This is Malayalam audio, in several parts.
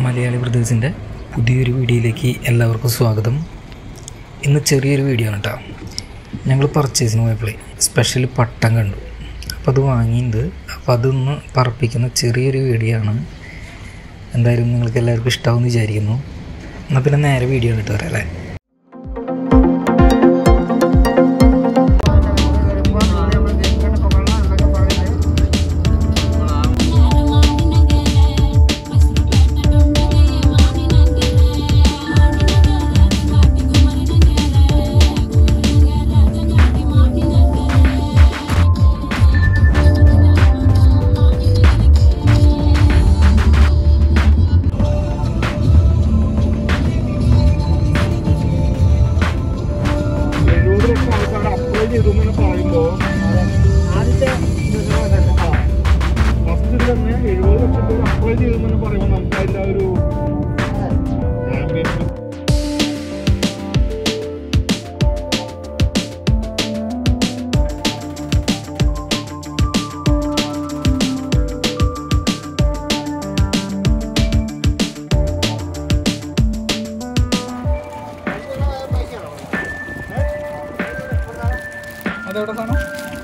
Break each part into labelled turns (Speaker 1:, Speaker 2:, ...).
Speaker 1: മലയാളി ബ്രദേഴ്സിൻ്റെ പുതിയൊരു വീഡിയോയിലേക്ക് എല്ലാവർക്കും സ്വാഗതം ഇന്ന് ചെറിയൊരു വീഡിയോ ആണ് കേട്ടോ ഞങ്ങൾ പർച്ചേസിന് പോയപ്പോഴേ സ്പെഷ്യൽ പട്ടം കണ്ടു അപ്പോൾ അത് വാങ്ങിയത് അപ്പോൾ അതൊന്ന് പറപ്പിക്കുന്ന ചെറിയൊരു വീഡിയോ ആണ് എന്തായാലും നിങ്ങൾക്ക് എല്ലാവർക്കും ഇഷ്ടമാവുമെന്ന് വിചാരിക്കുന്നു എന്നാൽ പിന്നെ നേരെ വീഡിയോ ഇട്ട് വരാം അല്ലേ
Speaker 2: എഴുപത് ലക്ഷം ആൾക്കാർ അപ്ലൈ ചെയ്തു എന്ന് പറയുമ്പോൾ ഫസ്റ്റിൽ തന്നെ എഴുപത് ലക്ഷം പേര് അപ്ലൈ ചെയ്തു എന്ന് പറയുമ്പോൾ നമുക്ക് അതിൻ്റെ ആ ഒരു ആംബിയൻസ്
Speaker 3: അതെവിടെ സാധനം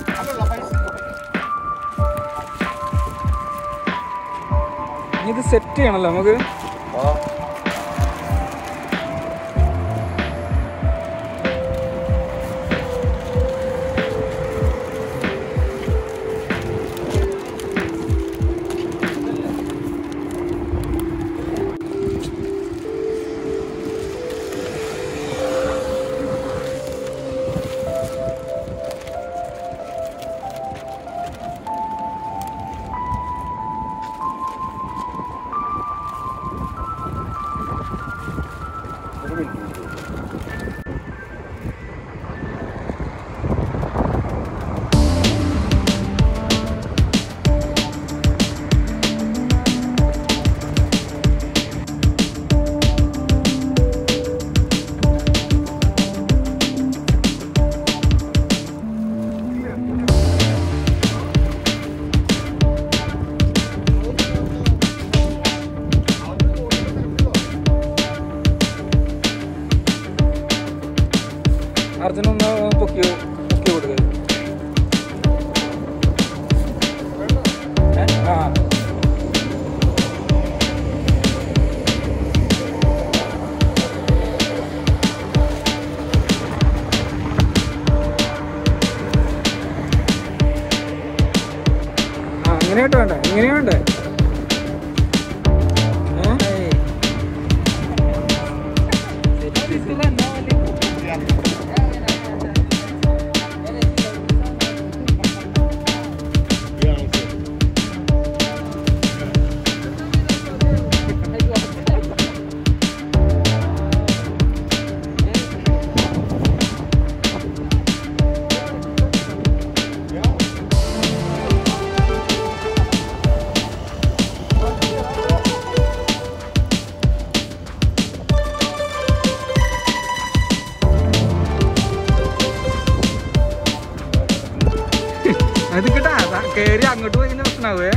Speaker 3: ഇനി ഇത് സെറ്റ് ചെയ്യണല്ലോ നമുക്ക് അർജുനൊന്ന് പൊക്കി പൊക്കി കൊടുക്കുക ഏ? ആ ആ അങ്ങനെയായിട്ട് വേണ്ട ഇങ്ങനെയാ വേണ്ടേ ഏ? അത് കേട്ടാ കേറി അങ്ങോട്ട് പോയി കഴിഞ്ഞാൽ പ്രശ്നമാവേ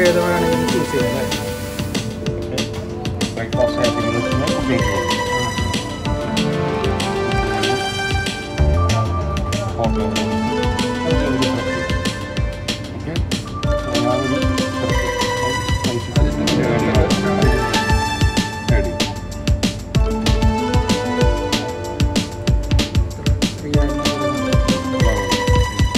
Speaker 3: ഏത് വേണമെങ്കിലും ചൂസ് ചെയ്യാം അല്ലേ
Speaker 2: ബ്രേക്ക്ഫാസ്റ്റ് ആയിട്ടിങ്ങനെ കുട്ടികൾക്ക് കൊടുക്കും. ഓക്കെ അതൊരു പ്രശ്നം. ഓക്കെ ഞാൻ ഒരു റെഡി
Speaker 3: ഫ്രീ ആയിട്ട്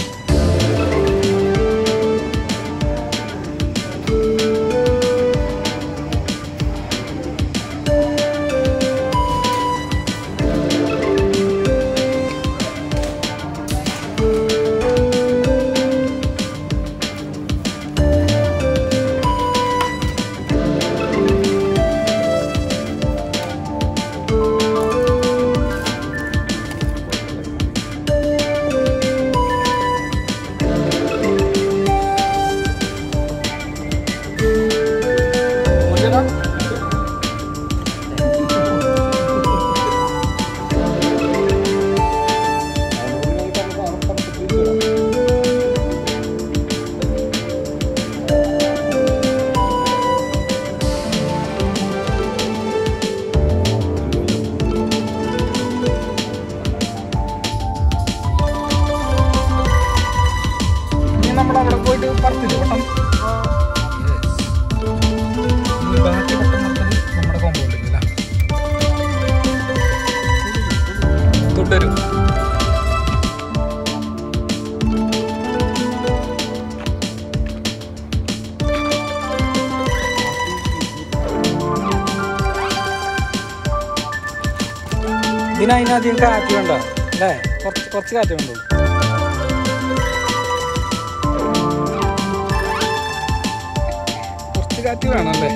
Speaker 3: ഇനി നമ്മൾ അവിടെ പോയിട്ട് പറത്തില്ല പട്ടം ഇനി ബാക്കി പട്ടം നിർത്തൽ നമ്മുടെ കോമ്പൗണ്ടിൽ അല്ല തുടരും ഇതിനതിനധികം കാറ്റ് വേണ്ട അല്ലേ കുറച്ച് കുറച്ച് കാറ്റ് വേണ്ടു കുറച്ച് കാറ്റ് വേണം അല്ലേ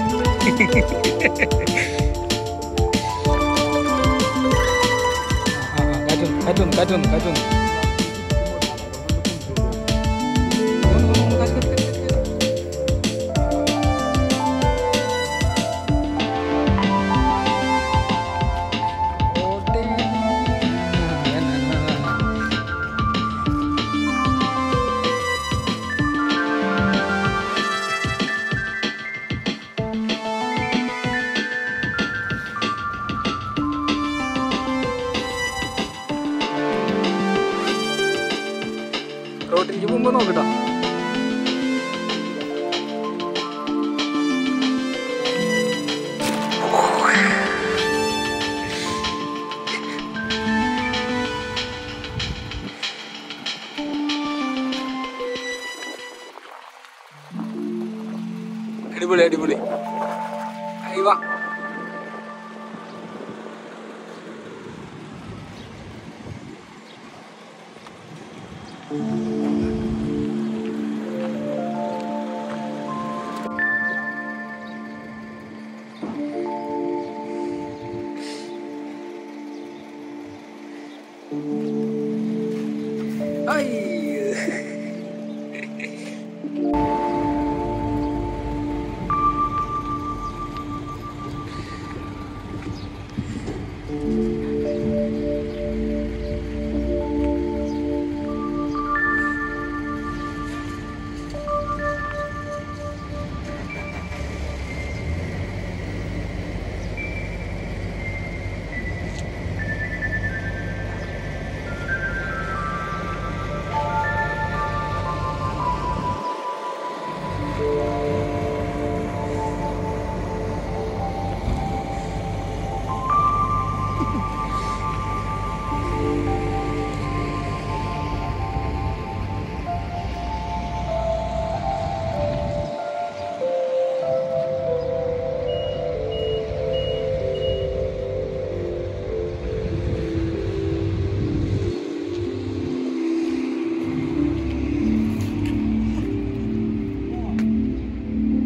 Speaker 3: ആ, ആ, കാറ്റ് വന്നു കാറ്റ് വന്നു കാറ്റ് വന്നു കാറ്റ് വന്നു വന്നു, വന്നു, കാറ്റ് കാറ്റ് കാറ്റ് കാറ്റ്. ഓട്ടെ. ആ, അതന്നെ, അതന്നെ, അതന്നെ. റോട്ടിലേക്ക് പോകുമ്പോ നോക്കട്ടോ അടിപൊളി അടിപൊളി ആയി വാ
Speaker 2: ആ